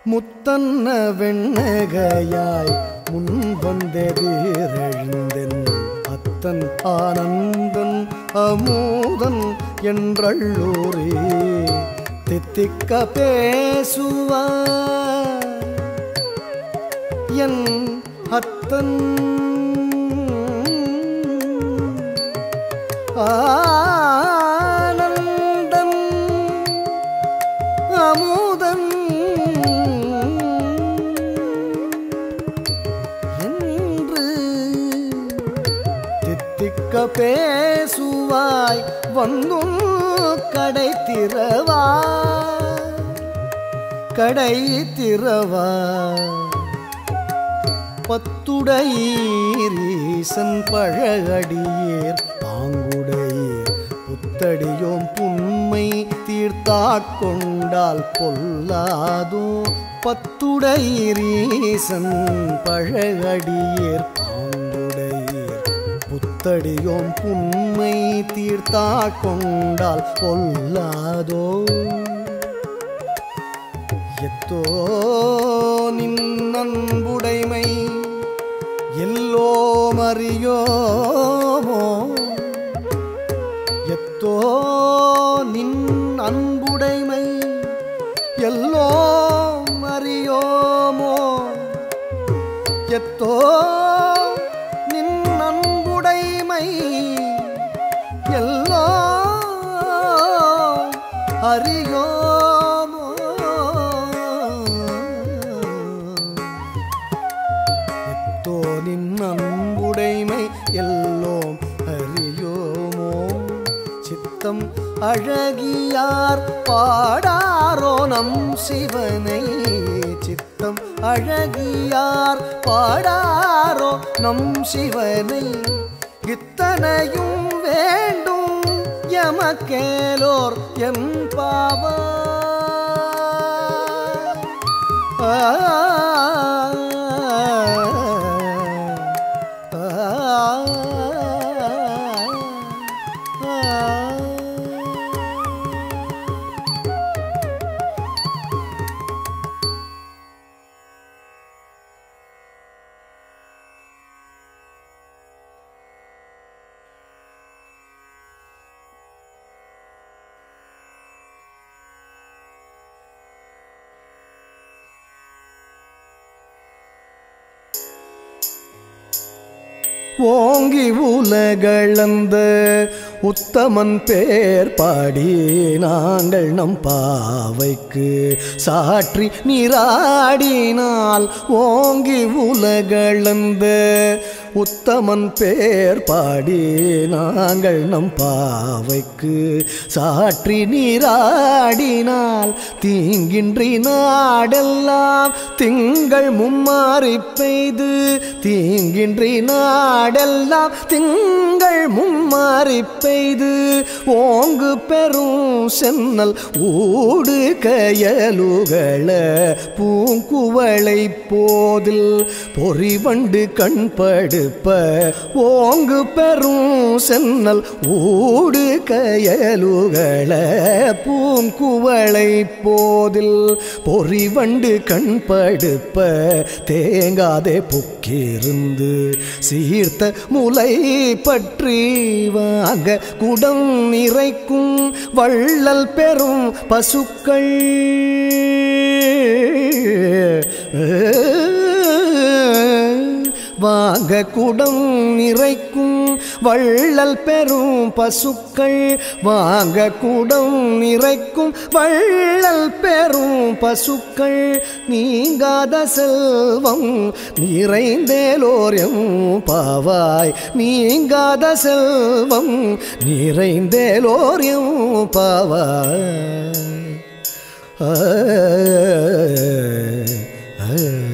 முத்தன்ன வெண்ணகையாய் முன் வந்தெதிரெழுந்தென் அத்தன் ஆனந்தன் அமோதன் என்றள்ளூரே தித்திக்க பேசுவார் என் அத்தன் ஆனந்தம் அமுதம் என்று தித்திக்க பேசுவாய் வந்தும் கடை திறவாய் கடை திறவாய் பத்துடையீரீசன் பழகடியேர் பாங்குடையீர் புத்தடியோம் புண்மை தீர்த்தாக் கொண்டால் பொல்லாதோ பத்துடையீரீசன் பழகடியேர் பாங்குடையீர் புத்தடியோம் புண்மை தீர்த்தாக் கொண்டால் பொல்லாதோ எத்தோ நின் அன்புடைமை எல்லோம் அறியோமோ எத்தோ நின் அன்புடைமை எல்லோம் அறியோமோ எத்தோ நின் அன்புடைமை எல்லோ அறியோமோ எத்தோ நின் அன்புடைமை எல்லோம் அறியோமோ சித்தம் அழகியார் பாடாரோ நம் சிவனை சித்தம் அழகியார் பாடாரோ நம் சிவனை இத்தனையும் வேண்டும் எமக்கேலோர் எம் பாவா ஓங்கி உலகளந்த உத்தமன் பேர் பாடி நாங்கள் நம் பாவைக்கு சாற்றி நீராடினால் ஓங்கி உலகளந்த உத்தமன் பேர் பாடி நாங்கள் நம் பாவைக்கு சாற்றி நீராடினால் தீங்கின்றி நாடெல்லாம் திங்கள் மும்மாறி பெய்து தீங்கின்றி நாடெல்லாம் திங்கள் மும்மாறி பெய்து ஓங்கு பெரும் சென்னல் ஊடு கயலுகள பூங்குவளை போதில் பொறிவண்டு கண்படுப்ப ஓங்கு பெரும் சென்னல் ஊடு கயலுகள பூங்குவளை போதில் பொறிவண்டு கண்படுப்ப தேங்காதே புக்கிருந்து சீர்த்த முலை பற்றி வாங்க குடம் நிறைக்கும் வள்ளல் பெறும் பசுக்கள் வாங்க குடம் நிறைக்கும் வள்ளல் பெறும் பசுக்கள் வாங்க குடம் நிறைக்கும் வள்ளல் பெறும் பசுக்கள் நீங்காத செல்வம் நிறைந்தேலோர் எம் பாவாய் நீங்காத செல்வம் நிறைந்தேலோர் எம் பாவாய் ஆ, ஆ, ஆ.